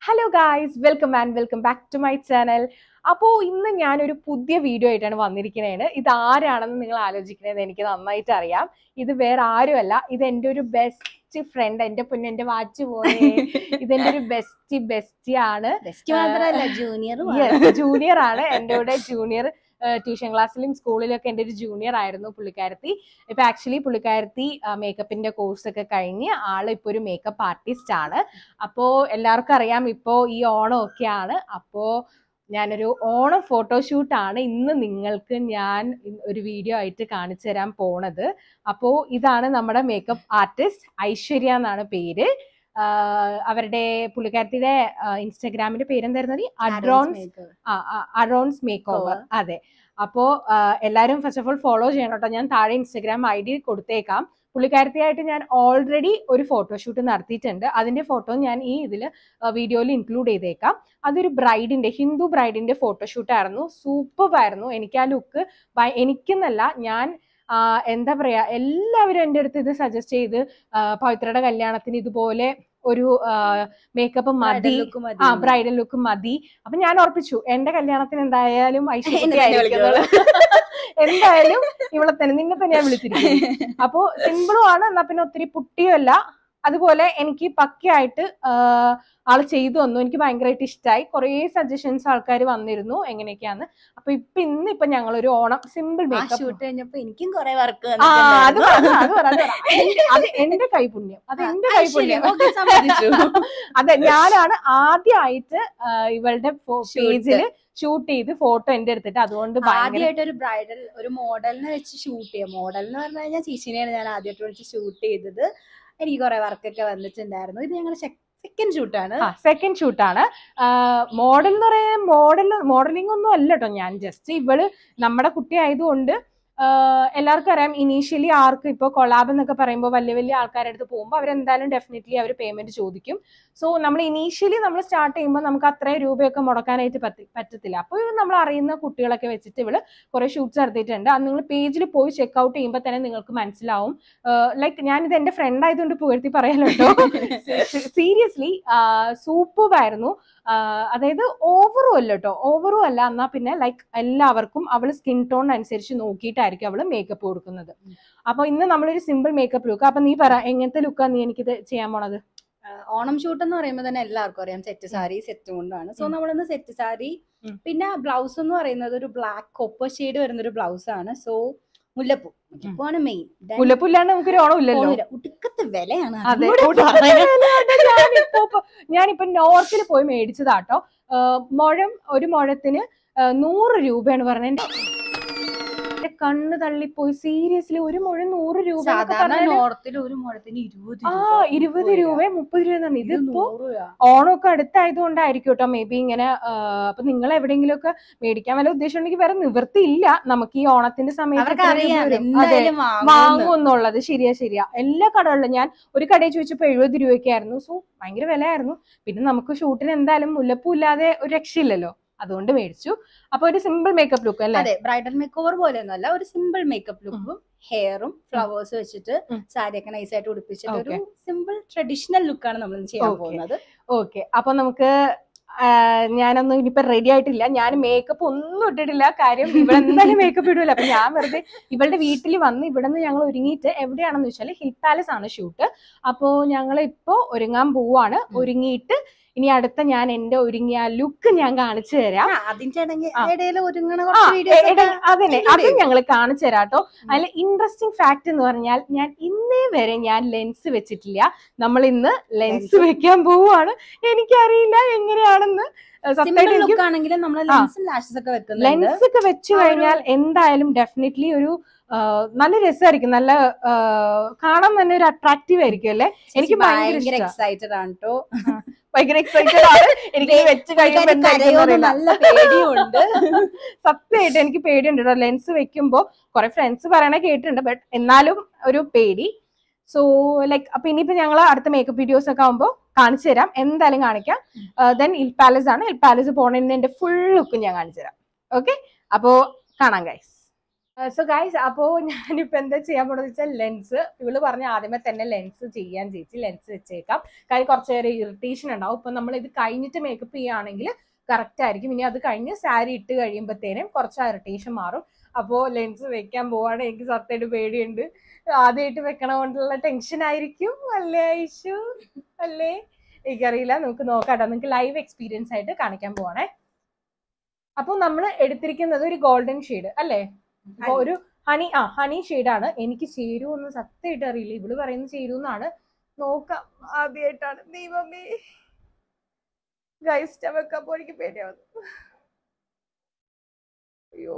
Hello guys welcome and welcome back to my channel അപ്പോൾ ഇന്ന് ഞാനൊരു പുതിയ വീഡിയോ ആയിട്ടാണ് വന്നിരിക്കുന്നത് ഇത് ആരാണെന്ന് നിങ്ങൾ ആലോചിക്കുന്നത് എനിക്ക് നന്നായിട്ട് അറിയാം ഇത് വേറെ ആരുമല്ല ഇത് എൻ്റെ ഒരു ബെസ്റ്റ് ഫ്രണ്ട് എൻ്റെ പൊന്നു എൻ്റെ വാച്ച് പോലെ ഇതെൻ്റെ ഒരു ബെസ്റ്റ് ബെസ്റ്റി ആണ് ബെസ്റ്റ് മാത്രമല്ല ജൂനിയർ ജൂനിയർ ആണ് എൻ്റെ കൂടെ ജൂനിയർ ട്യൂഷൻ ക്ലാസ്സിലും സ്കൂളിലൊക്കെ എൻ്റെ ഒരു ജൂനിയർ ആയിരുന്നു പുള്ളിക്കാരത്തി ഇപ്പൊ ആക്ച്വലി പുള്ളിക്കാരത്തി മേക്കപ്പിന്റെ കോഴ്സ് ഒക്കെ കഴിഞ്ഞ് ആള് ഇപ്പൊ ഒരു മേക്കപ്പ് ആർട്ടിസ്റ്റ് ആണ് അപ്പോ എല്ലാവർക്കും അറിയാം ഇപ്പോ ഈ ഓണം ഒക്കെയാണ് അപ്പോ ഞാനൊരു ഓണം ഫോട്ടോഷൂട്ട് ആണ് ഇന്ന് നിങ്ങൾക്ക് ഞാൻ ഇ- ഒരു വീഡിയോ ആയിട്ട് കാണിച്ചു തരാൻ പോണത് അപ്പോ ഇതാണ് നമ്മുടെ മേക്കപ്പ് ആർട്ടിസ്റ്റ് ഐശ്വര്യ എന്നാണ് പേര് ആഹ് അവരുടെ പുള്ളിക്കാരത്തിയുടെ ഇൻസ്റ്റാഗ്രാമിന്റെ പേരെന്തായിരുന്നു അഡ്രോൺസ് അറോൺസ് മേക്ക് ഓവർ Cover. അതെ അപ്പോ ആ, എല്ലാരും ഫസ്റ്റ് ഓഫ് ഓൾ ഫോളോ ചെയ്യണം കേട്ടോ ഞാൻ താഴെ ഇൻസ്റ്റാഗ്രാം ഐ ഡി കൊടുത്തേക്കാം പുള്ളിക്കാരത്തിയായിട്ട് ഞാൻ ഓൾറെഡി ഒരു ഫോട്ടോഷൂട്ട് നടത്തിയിട്ടുണ്ട് അതിന്റെ ഫോട്ടോ ഞാൻ ഈ ഇതിൽ വീഡിയോയിൽ ഇൻക്ലൂഡ് ചെയ്തേക്കാം അതൊരു ബ്രൈഡിന്റെ ഹിന്ദു ബ്രൈഡിന്റെ ഫോട്ടോഷൂട്ട് ആയിരുന്നു സൂപ്പർ ആയിരുന്നു എനിക്ക് ആ ലുക്ക് എനിക്കെന്നല്ല ഞാൻ ആ, എന്താ പറയാ എല്ലാവരും എൻ്റെ അടുത്ത് ഇത് സജസ്റ്റ് ചെയ്ത് ആ, പവിത്രയുടെ കല്യാണത്തിന് ഇതുപോലെ ഒരു മേക്കപ്പ് മതി ആ ബ്രൈഡൽ ലുക്ക് മതി അപ്പൊ ഞാൻ ഉറപ്പിച്ചു എന്റെ കല്യാണത്തിന് എന്തായാലും ഐശ്വര്യ എന്നെ തന്നെ ആയിരിക്കുന്നുള്ളൂ. എന്തായാലും ഇവളെ തന്നെ നിന്നെ തന്നെ ഞാൻ വിളിച്ചിരിക്കും അപ്പോ സിമ്പിളും ആണ് എന്നാ പിന്നെ ഒത്തിരി പുട്ടിയും അല്ല അതുപോലെ എനിക്ക് പക്കയായിട്ട് ആഹ്, ആള് ചെയ്തു തന്നു എനിക്ക് ഭയങ്കരമായിട്ട് ഇഷ്ടമായി കുറേ സജഷൻസ് ആൾക്കാർ വന്നിരുന്നു എങ്ങനെയൊക്കെയാന്ന് അപ്പൊ ഇപ്പൊ ഇന്ന് ഇപ്പൊ ഞങ്ങൾ ഒരു ഓണം സിമ്പിൾ ആ മേക്കപ്പ് ഷൂട്ട് കഴിഞ്ഞപ്പോ എനിക്കും കൊറേ വർക്ക് ആ അത് പറ, അത് പറ, അത് പറ, അത് പറ. എന്റെ- അത് എന്റെ കൈപുണ്യം അത് എന്റെ കൈപുണ്യം അതെ ഞാനാണ് ആദ്യമായിട്ട് ഇവളുടെ പേജിൽ ഷൂട്ട് ചെയ്ത് ഫോട്ടോ എന്റെ എടുത്തിട്ട് അതുകൊണ്ട് ഭയങ്കര ആദ്യമായിട്ട് ഒരു ബ്രൈഡൽ ഒരു മോഡലിനെ വെച്ച് ഷൂട്ട് ചെയ്യാം മോഡൽ എന്ന് പറഞ്ഞു കഴിഞ്ഞാൽ ചീച്ചിനെയാണ് ഞാൻ ആദ്യമായിട്ട് വിളിച്ച് ഷൂട്ട് ചെയ്തത് എനിക്ക് കുറെ വർക്കൊക്കെ വന്നിട്ടുണ്ടായിരുന്നു ഇത് ഞങ്ങളുടെ സെക്കൻഡ് ഷൂട്ടാണ് സെക്കൻഡ് ഷൂട്ടാണ് മോഡൽ എന്ന് പറയാൻ മോഡൽ മോഡലിംഗ് ഒന്നും അല്ല കേട്ടോ ഞാൻ ജസ്റ്റ് ഇവള് നമ്മുടെ കുട്ടി ആയതുകൊണ്ട് ആഹ് എല്ലാവർക്കും അറിയാം ഇനീഷ്യലി ആർക്ക് ഇപ്പോൾ കൊളാബ് എന്നൊക്കെ പറയുമ്പോൾ വലിയ വലിയ ആൾക്കാരുടെ അടുത്ത് പോകുമ്പോൾ അവരെന്തായാലും ഡെഫിനറ്റ്ലി അവർ പേയ്മെന്റ് ചോദിക്കും സോ നമ്മൾ ഇനീഷ്യലി നമ്മൾ സ്റ്റാർട്ട് ചെയ്യുമ്പോൾ നമുക്ക് അത്രയും രൂപയൊക്കെ മുടക്കാനായിട്ട് പറ്റി പറ്റത്തില്ല അപ്പോൾ നമ്മൾ അറിയുന്ന കുട്ടികളൊക്കെ വെച്ചിട്ട് ഇവള് കുറെ ഷൂട്ട്സ് നടത്തിയിട്ടുണ്ട് അത് നിങ്ങൾ പേജിൽ പോയി ചെക്ക് ഔട്ട് ചെയ്യുമ്പോൾ തന്നെ നിങ്ങൾക്ക് മനസ്സിലാവും ലൈക്ക് ഞാനിത് എൻ്റെ ഫ്രണ്ട് ആയതുകൊണ്ട് പുകഴ്ത്തി പറയാലോ സീരിയസ്ലി സൂപ്പർ ആയിരുന്നു ആഹ് അതായത് ഓവറും അല്ല കേട്ടോ ഓവറും അല്ല എന്നാ പിന്നെ ലൈക്ക് എല്ലാവർക്കും അവൾ സ്കിൻ ടോൺ അനുസരിച്ച് നോക്കിയിട്ടായിരിക്കും അവൾ മേക്കപ്പ് കൊടുക്കുന്നത് അപ്പൊ ഇന്ന് നമ്മളൊരു സിമ്പിൾ മേക്കപ്പ് ലുക്ക് അപ്പൊ നീ പറ എങ്ങനത്തെ ലുക്കാ നീ എനിക്കിത് ചെയ്യാൻ പോണത് ഓണം ഷൂട്ട് എന്ന് പറയുമ്പോൾ തന്നെ എല്ലാവർക്കും അറിയാം സെറ്റ് സാരി സെറ്റ് കൊണ്ടാണ് സോ ഉം. നമ്മളിന്ന് സെറ്റ് സാരി ഉം. പിന്നെ ബ്ലൗസ് എന്ന് പറയുന്നത് ഒരു ബ്ലാക്ക് കോപ്പർ ഷെയ്ഡ് വരുന്ന ഒരു ബ്ലൗസ് ആണ് സോ മുല്ലപ്പൂ മുല്ലപ്പൂവാണ് മെയിൻ മുല്ലപ്പുല്ലാണ്ട് നമുക്കൊരു ഓണം ഇല്ലല്ലോ ഉടുക്കത്തെ വിലയാണ് അതെ അതും കൂടെ ഒടുക്കത്തെ പറയാം. വിലയാണ് ഞാനിപ്പോ ഇപ്പൊ- ഞാനിപ്പോ നോർത്തിൽ പോയി മേടിച്ചതാട്ടോ ആഹ് മുഴം ഒരു മുഴത്തിന് ആഹ് നൂറ് രൂപയാണ് പറഞ്ഞത് എന്റെ കണ്ണ് തള്ളിപ്പോയി സീരിയസ്ലി ഒരു മുഴം നൂറ് രൂപ എന്നൊക്കെ സാധാരണ പറഞ്ഞാല് നോർത്തിൽ ഒരു മുഴത്തിന് ഇരുപത് ആ ഇരുപത് രൂപ മുപ്പത് രൂപ തന്നെ ഇത് ഇതിപ്പോ നൂറ് രൂപ. ഓണമൊക്കെ അടുത്തായതുകൊണ്ടായിരിക്കും കേട്ടോ മേ ബി ഇങ്ങനെ ആ, അപ്പൊ നിങ്ങൾ എവിടെയെങ്കിലും ഒക്കെ മേടിക്കാൻ വല്ല ഉദ്ദേശം ഉണ്ടെങ്കിൽ വേറെ നിവൃത്തിയില്ല നമുക്ക് ഈ ഓണത്തിന്റെ സമയത്ത് അവർക്ക് ഇത്രയും രൂപ അറിയാം വരും. അതെ എന്തായാലും വാങ്ങുമെന്ന്. വാങ്ങും എന്നുള്ളത് ശരിയാ ശരിയാ എല്ലാ കടകളിലും ഞാൻ ഒരു കടയിൽ ചോദിച്ചപ്പോ എഴുപത് രൂപയൊക്കെ ആയിരുന്നു സോ ഭയങ്കര വിലയായിരുന്നു പിന്നെ നമുക്ക് ഷൂട്ടിന് എന്തായാലും മുല്ലപ്പൂ ഇല്ലാതെ ഒരു രക്ഷയില്ലല്ലോ അതുകൊണ്ട് മേടിച്ചു അപ്പൊ ഒരു സിമ്പിൾ മേക്കപ്പ് ലുക്ക് അല്ലേ അതെ ബ്രൈഡൽ മേക്ക് ഓവർ പോലെയൊന്നുമല്ല ഒരു സിമ്പിൾ മേക്കപ്പ് ലുക്കും ഹെയറും ഫ്ലവേഴ്സ് വെച്ചിട്ട് ഉം. സാരിയൊക്കെ നൈസായിട്ട് ഉടുപ്പിച്ചിട്ട് ഒരു Okay. സിമ്പിൾ ട്രഡീഷണൽ ലുക്കാണ് നമ്മൾ ഇന്ന് ചെയ്യാൻ Okay. പോകുന്നത് ഓക്കെ അപ്പൊ നമുക്ക് ആ, ഞാനൊന്നും ഇനിയിപ്പോ റെഡി ആയിട്ടില്ല ഞാൻ മേക്കപ്പ് ഒന്നും ഇട്ടിട്ടില്ല കാര്യം ഇവിടെ എന്തായാലും മേക്കപ്പ് ഇടൂല അപ്പൊ ഞാൻ വെറുതെ ഇവളുടെ വീട്ടിൽ വന്ന് ഇവിടെ നിന്ന് ഞങ്ങൾ ഒരുങ്ങിയിട്ട് എവിടെയാണെന്ന് വെച്ചാൽ ഹിൽ പാലസ് ആണ് ഷൂട്ട് അപ്പോ ഞങ്ങൾ ഇപ്പോ ഒരുങ്ങാൻ പോവാണ് ഉം. ഒരുങ്ങിയിട്ട് ഇനി അടുത്ത ഞാൻ എന്റെ ഒരുങ്ങിയ ലുക്ക് ഞാൻ കാണിച്ചു തരാം ആ, അതിന്റെ ഇടങ്ങി- ആ. ഇടയിൽ ഒരുങ്ങണ ആ, കുറച്ച് വീഡിയോസ് എ- എട- അതന്നെ include അതും ചെയ്യും. ഞങ്ങൾ കാണിച്ചു തരാട്ടോ അതിൽ ഇൻട്രസ്റ്റിംഗ് ഫാക്ട് എന്ന് പറഞ്ഞാൽ ഞാൻ ഇന്നേ വരെ ഞാൻ ലെൻസ് വെച്ചിട്ടില്ല നമ്മൾ ഇന്ന് ലെൻസ് Lens. വെക്കാൻ പോവാണ് എനിക്കറിയില്ല എങ്ങനെയാണെന്ന് സിമ്പിൾ സത്യമായിട്ട് എനിക്ക് ലുക്ക് ആണെങ്കിലും നമ്മൾ ആ. ലെൻസും ലാഷസ് ഒക്കെ വെക്കുന്നുണ്ട് ലെൻസ് ഒക്കെ വെച്ച് ആ ഒരു- കഴിഞ്ഞാൽ എന്തായാലും ഡെഫിനറ്റ്ലി ഒരു ആ, നല്ല രസമായിരിക്കും നല്ല ആ, കാണാൻ തന്നെ ഒരു അട്രാക്റ്റീവ് ആയിരിക്കും അല്ലേ എനിക്ക് ഭയങ്കര ഭയങ്കര ഇഷ്ടാ. എക്സൈറ്റഡ് ആണ് കേട്ടോ ഭയങ്കര എക്സൈറ്റഡ് ആണ് എനിക്ക് ഇത് വെച്ച് കഴിയുമ്പോൾ എന്തായിരിക്കും അറിയില്ല നല്ല പേടിയുണ്ട് സത്യമായിട്ട് എനിക്ക് പേടിയുണ്ട് കേട്ടോ ലെൻസ് വെക്കുമ്പോ കുറെ ഫ്രണ്ട്സ് പറയണ കേട്ടിട്ടുണ്ട് ബട്ട് എന്നാലും ഒരു പേടി സോ ലൈക്ക് അപ്പൊ ഇനിയിപ്പോ ഞങ്ങൾ അടുത്ത മേക്കപ്പ് വീഡിയോസ് ഒക്കെ ആകുമ്പോൾ കാണിച്ചു തരാം എന്തായാലും കാണിക്കാം ദെൻ ഹിൽ പാലസ് ആണ് ഹിൽ പാലസ് പോണതിന് എന്റെ ഫുൾ ലുക്കും ഞാൻ കാണിച്ചു തരാം ഓക്കെ അപ്പോ കാണാം ഗൈസ് സോ ഗൈസ് അപ്പോ ഞാനിപ്പോ എന്താ ചെയ്യാൻ പോണെന്ന് വെച്ചാൽ ലെൻസ് ഇവള് പറഞ്ഞ ആദ്യമേ തന്നെ ലെൻസ് ചെയ്യാൻ ചേച്ചി ലെൻസ് വെച്ചേക്കാം കാര്യം കുറച്ച് നേരം ഇറിറ്റേഷൻ ഉണ്ടാവും ഇപ്പൊ നമ്മൾ ഇത് കഴിഞ്ഞിട്ട് മേക്കപ്പ് ചെയ്യുകയാണെങ്കിൽ കറക്റ്റ് ആയിരിക്കും ഇനി അത് കഴിഞ്ഞ് സാരി ഇട്ട് കഴിയുമ്പോഴത്തേനും കുറച്ച് ഇറിറ്റേഷൻ മാറും അപ്പോൾ ലെൻസ് വെക്കാൻ പോവാണ് എനിക്ക് സത്യമായിട്ട് പേടിയുണ്ട് ആദ്യമായിട്ട് വെക്കണ കൊണ്ടുള്ള ടെൻഷൻ ആയിരിക്കും അല്ലേ ഐഷു അല്ലേ എനിക്കറിയില്ല നമുക്ക് നോക്കാട്ടോ നിങ്ങൾക്ക് ലൈവ് എക്സ്പീരിയൻസ് ആയിട്ട് കാണിക്കാൻ പോവാണേ അപ്പോൾ നമ്മൾ എടുത്തിരിക്കുന്നത് ഒരു ഗോൾഡൻ ഷെയ്ഡ് അല്ലേ അപ്പൊ ഒരു ഹണി ആ ഹണി ഷെയ്ഡാണ് എനിക്ക് ചേരുമെന്ന് സത്യമായിട്ട് അറിയില്ല ഇവള് പറയുന്നത് ചേരുമെന്നാണ് നോക്കാം ആദ്യമായിട്ടാണ് ദൈവമേ ഗൈസ്റ്റ് വെക്കപ്പോ എനിക്ക് പേടിയാവുന്നു അയ്യോ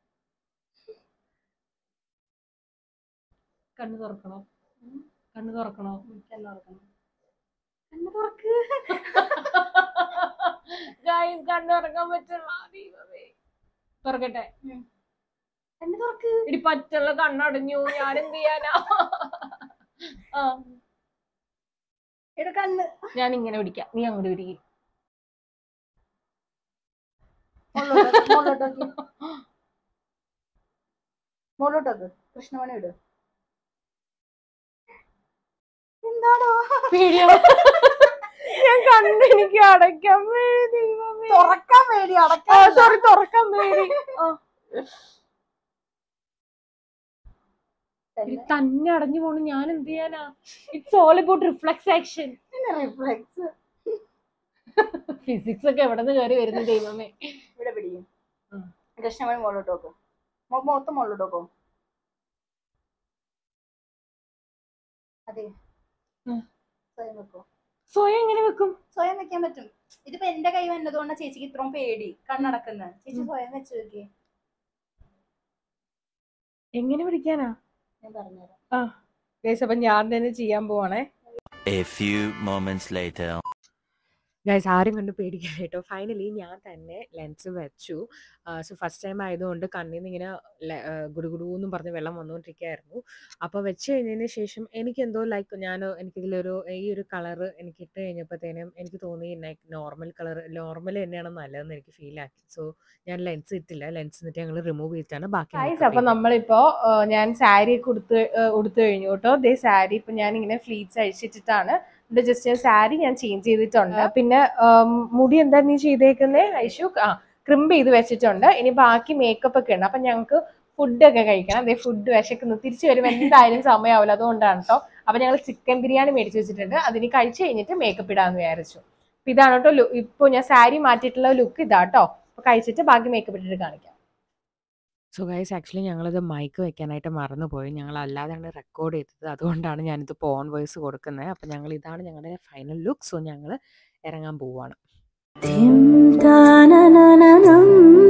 കണ്ണു തുറക്കണോ കണ്ണു തുറക്കണോ കണ്ണ് തുറക്ക് ഗൈസ് കണ്ണു തുറക്കാൻ പറ്റില്ല ദൈവമേ തുറക്കട്ടെ കണ്ണ് തുറക്ക് ഇടി പറ്റുള്ള കണ്ണടഞ്ഞു ഞാൻ എന്ത് ചെയ്യാനാ ആ എടാ കണ്ണ് ഞാൻ ഇങ്ങനെ പിടിക്കാം നീ അങ്ങോട്ട് പിടിക്കും മുകളിലോട്ട് മുകളിലോട്ടോക്ക് മുകളിലോട്ടോക്ക് കൃഷ്ണമണി ഇട് എന്താണോ പേടിയോ ഞാൻ കണ്ണ് എനിക്ക് അടയ്ക്കാൻ പേടി ദൈവമേ തുറക്കാൻ പേടി അടക്കാൻ സോറി തുറക്കാൻ പേടി ആ. ഇത് തന്നെ അടഞ്ഞു പോണു ഞാൻ എന്ത് ചെയ്യാനാ it's all about reflex action reflex physics ഒക്കെ എവിടെ നിന്ന് കയറി വരുന്നു ദൈവമേ ഇവിടെ പിടിക്കും ഉം. കൃഷ്ണമണി മുകളിലോട്ട് നോക്കും മൊത്തം മുകളിലോട്ട് നോക്കും അതെ ഉം. സ്വയം വെക്കോ സ്വയം എങ്ങനെ വെക്കും സ്വയം വെക്കാൻ പറ്റും ഇതിപ്പോ എന്റെ കൈ വന്നതുകൊണ്ടാണ് ചേച്ചിക്ക് ഇത്രയും പേടി കണ്ണടക്കുന്നത് ചേച്ചി സ്വയം വെച്ച് നോക്കിയേ എങ്ങനെ പിടിക്കാനാ ഞാൻ പറഞ്ഞുതരാം ഗൈസ് അപ്പൊ ഞാൻ തന്നെ ചെയ്യാൻ പോവാണേ A few moments later. Guys ആരും കണ്ട് പേടിക്കാൻ കേട്ടോ ഫൈനലി ഞാൻ തന്നെ ലെൻസ് വെച്ചു സോ ഫസ്റ്റ് ടൈം ആയതുകൊണ്ട് കണ്ണിൽ നിന്ന് ഇങ്ങനെ ഗുഡുഗുഡൂന്നും പറഞ്ഞ് വെള്ളം വന്നുകൊണ്ടിരിക്കുകയായിരുന്നു അപ്പോൾ വെച്ച് കഴിഞ്ഞതിന് ശേഷം എനിക്ക് എന്തോ ലൈക്ക് ഞാൻ എനിക്കിതിലൊരു ഈ ഒരു കളറ് എനിക്ക് ഇട്ട് കഴിഞ്ഞപ്പോഴത്തേനും എനിക്ക് തോന്നി ലൈക്ക് നോർമൽ കളർ നോർമൽ തന്നെയാണ് നല്ലതെന്ന് എനിക്ക് ഫീൽ ആക്കി സോ ഞാൻ ലെൻസ് ഇട്ടില്ല ലെൻസ് എന്നിട്ട് ഞങ്ങൾ റിമൂവ് ചെയ്തിട്ടാണ് ബാക്കി ഗൈസ് അപ്പൊ നമ്മളിപ്പോ ആ, ഞാൻ സാരി ഒക്കെ ഉടുത്ത് ആ, ഉടുത്ത് കഴിഞ്ഞു കേട്ടോ ദേ സാരി ഇപ്പൊ ഞാൻ ഇങ്ങനെ ഫ്ലീറ്റ്സ് അഴിച്ചിട്ടിട്ടാണ് ഇത് ജസ്റ്റ് സാരി ഞാൻ ചേഞ്ച് ചെയ്തിട്ടുണ്ട് പിന്നെ ആം, മുടി എന്താ നീ ചെയ്തേക്കുന്നേ ഐഷു ആ ക്രിമ്പ് ചെയ്ത് വെച്ചിട്ടുണ്ട് ഇനി ബാക്കി മേക്കപ്പ് ഒക്കെ ഉണ്ട് അപ്പൊ ഞങ്ങൾക്ക് ഫുഡൊക്കെ കഴിക്കണം അതേ ഫുഡ് വിശക്കുന്നു തിരിച്ചു വരുമ്പോൾ എന്തായാലും സമയമാവില്ല അതുകൊണ്ടാണ് കേട്ടോ അപ്പൊ ഞങ്ങൾ ചിക്കൻ ബിരിയാണി മേടിച്ച് വെച്ചിട്ടുണ്ട് അതിന് കഴിച്ചു കഴിഞ്ഞിട്ട് മേക്കപ്പ് ഇടാന്ന് വിചാരിച്ചു അപ്പൊ ഇതാണ് കേട്ടോ ഇപ്പൊ ഞാൻ സാരി മാറ്റിയിട്ടുള്ള ലുക്ക് ഇതാട്ടോ അപ്പൊ കഴിച്ചിട്ട് ബാക്കി മേക്കപ്പ് ഇട്ടിട്ട് കാണിക്കാം സോ ഗൈസ് ആക്ച്വലി ഞങ്ങളിത് മൈക്ക് വെക്കാനായിട്ട് മറന്നുപോയി ഞങ്ങൾ അല്ലാതെയാണ് റെക്കോർഡ് ചെയ്തത് അതുകൊണ്ടാണ് ഞാനിത് ഓൺ വോയിസ് കൊടുക്കുന്നത് അപ്പം ഞങ്ങൾ ഇതാണ് ഞങ്ങളുടെ ഫൈനൽ ലുക്ക് സോ ഞങ്ങൾ ഇറങ്ങാൻ പോവാണ് ധിം താനനനനം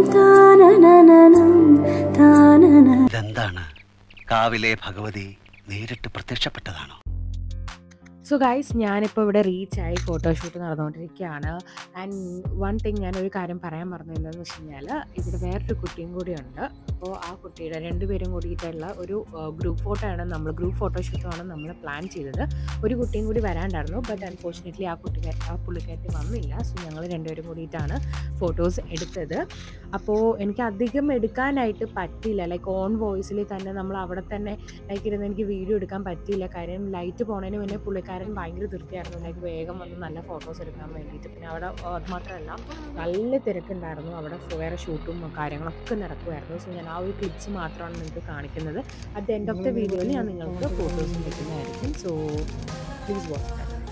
താനനനനം താനന ഇതെന്താണ് കാവിലെ ഭഗവതി നേരിട്ട് പ്രത്യക്ഷപ്പെട്ടതാണോ സോ ഗൈസ് ഞാനിപ്പോൾ ഇവിടെ റീച്ചായി ഫോട്ടോഷൂട്ട് നടന്നുകൊണ്ടിരിക്കുകയാണ് ആൻഡ് വൺ തിങ് ഞാനൊരു കാര്യം പറയാൻ മറന്നു എന്താണെന്ന് വെച്ച് കഴിഞ്ഞാൽ ഇവിടെ വേറൊരു കുട്ടിയും കൂടിയുണ്ട് അപ്പോൾ ആ കുട്ടിയുടെ രണ്ടുപേരും കൂടിയിട്ടുള്ള ഒരു ഗ്രൂപ്പ് ഫോട്ടോ ആണ് നമ്മൾ ഗ്രൂപ്പ് ഫോട്ടോഷൂട്ടുമാണ് നമ്മൾ പ്ലാൻ ചെയ്തത് ഒരു കുട്ടിയും കൂടി വരാണ്ടായിരുന്നു ബട്ട് അൺഫോർച്ചുനേറ്റ്ലി ആ കുട്ടി ആ പുള്ളിക്കാരത്തി വന്നില്ല സോ ഞങ്ങൾ രണ്ടുപേരും കൂടിയിട്ടാണ് ഫോട്ടോസ് എടുത്തത് അപ്പോൾ എനിക്ക് അധികം എടുക്കാനായിട്ട് പറ്റിയില്ല ലൈക്ക് ഓൺ വോയിസിൽ തന്നെ നമ്മൾ അവിടെ തന്നെ ലൈക്ക് ഇരുന്ന് എനിക്ക് വീഡിയോ എടുക്കാൻ പറ്റിയില്ല കാര്യം ലൈറ്റ് പോണതിന് മുന്നേ പുള്ളിക്കാരൻ ഭയങ്കര തൃപ്തിയായിരുന്നു ലൈക്ക് വേഗം വന്ന് നല്ല ഫോട്ടോസ് എടുക്കാൻ വേണ്ടിയിട്ട് പിന്നെ അവിടെ ആ, അത് മാത്രമല്ല നല്ല തിരക്കുണ്ടായിരുന്നു അവിടെ വേറെ ഷൂട്ടും കാര്യങ്ങളൊക്കെ നടക്കുമായിരുന്നു സോ ഞാൻ ആ ഒരു ക്ലിപ്സ് മാത്രമാണ് നിങ്ങൾക്ക് കാണിക്കുന്നത് at the end of the വീഡിയോയിൽ ഞാൻ നിങ്ങൾക്ക് ഫോട്ടോസും വെക്കുന്നതായിരിക്കും സോ പ്ലീസ് വാച്ച്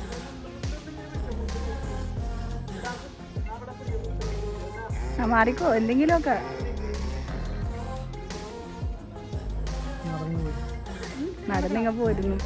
മാറിക്കോ എന്തെങ്കിലുമൊക്കെ നടന്നിങ്ങ പോയിരുന്നു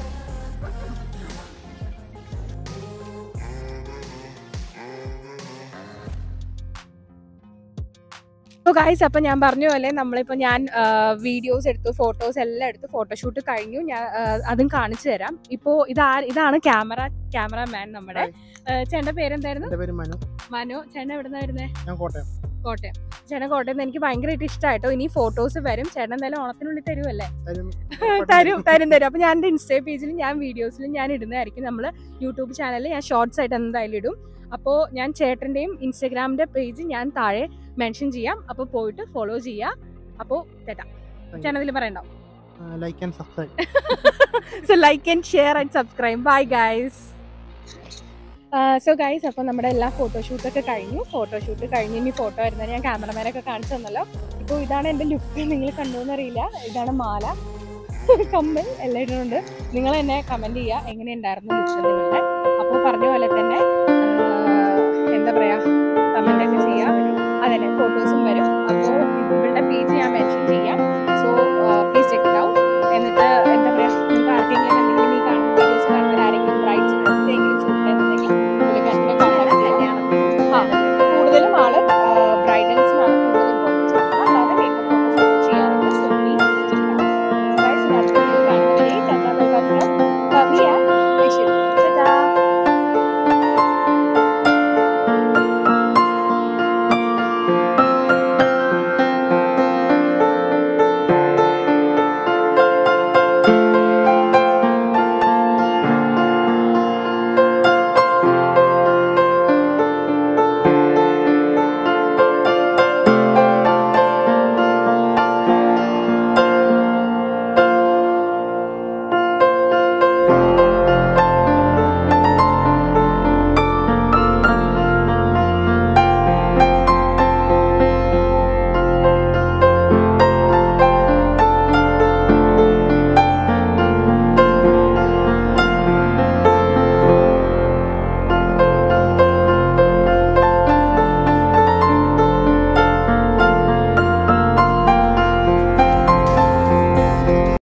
അപ്പോൾ ഗൈസ് അപ്പം ഞാൻ പറഞ്ഞ പോലെ നമ്മളിപ്പോൾ ഞാൻ വീഡിയോസ് എടുത്തു ഫോട്ടോസ് എല്ലാം എടുത്ത് ഫോട്ടോഷൂട്ട് കഴിഞ്ഞു ഞാൻ ആ, അതും കാണിച്ചു തരാം ഇപ്പോൾ ഇതാ ഇതാണ് ക്യാമറ ക്യാമറമാൻ നമ്മുടെ ആ, ചേട്ടൻ്റെ പേരെന്തായിരുന്നു എന്റെ പേര് മനു മനു ചേട്ടൻ എവിടെ നിന്നാ വരുന്നത് ഞാൻ കോട്ടയം കോട്ടയം ചേട്ടൻ കോട്ടയം നിന്ന് എനിക്ക് ഭയങ്കരമായിട്ട് ഇഷ്ടമായിട്ടോ ഇനി ഫോട്ടോസ് വരും ചേട്ടൻ എന്തായാലും ഓണത്തിനുള്ളിൽ തരുമല്ലേ തരും തരും തരും തരും അപ്പോൾ ഞാൻ എൻ്റെ ഇൻസ്റ്റാ പേജിലും ഞാൻ വീഡിയോസിലും ഞാൻ ഇടുന്നതായിരിക്കും നമ്മൾ യൂട്യൂബ് ചാനലിൽ ഞാൻ ഷോർട്സ് ആയിട്ട് എന്തായാലും ഇടും അപ്പോൾ ഞാൻ ചേട്ടൻ്റെയും ഇൻസ്റ്റഗ്രാമിൻ്റെ പേജ് ഞാൻ താഴെ മെൻഷൻ ചെയ്യാം അപ്പോൾ പോയിട്ട് ഫോളോ ചെയ്യുക അപ്പോൾ തെറ്റാം ചാനലിൽ പറയണ്ടോ like and subscribe so like and share and subscribe bye guys so guys അപ്പോൾ നമ്മുടെ എല്ലാ ഫോട്ടോഷൂട്ടൊക്കെ കഴിഞ്ഞു ഫോട്ടോഷൂട്ട് കഴിഞ്ഞ് ഇനി ഫോട്ടോ വരുന്നത് ഞാൻ ക്യാമറമാനൊക്കെ കാണിച്ചു തന്നല്ലോ ഇപ്പോൾ ഇതാണ് എൻ്റെ ലുക്ക് നിങ്ങൾ കണ്ടോന്നറിയില്ല ഇതാണ് മാല കമ്മൽ എല്ലാം ഇടുന്നുണ്ട് നിങ്ങൾ എന്നെ കമൻറ്റ് ചെയ്യുക എങ്ങനെയുണ്ടായിരുന്നു ലുക്ക് നിങ്ങളുടെ അപ്പോൾ പറഞ്ഞ പോലെ തന്നെ ആ, എന്താ പറയുക കമൻ്റ് ഒക്കെ ചെയ്യുക അതന്നെ ഫോട്ടോസും വരും അപ്പോൾ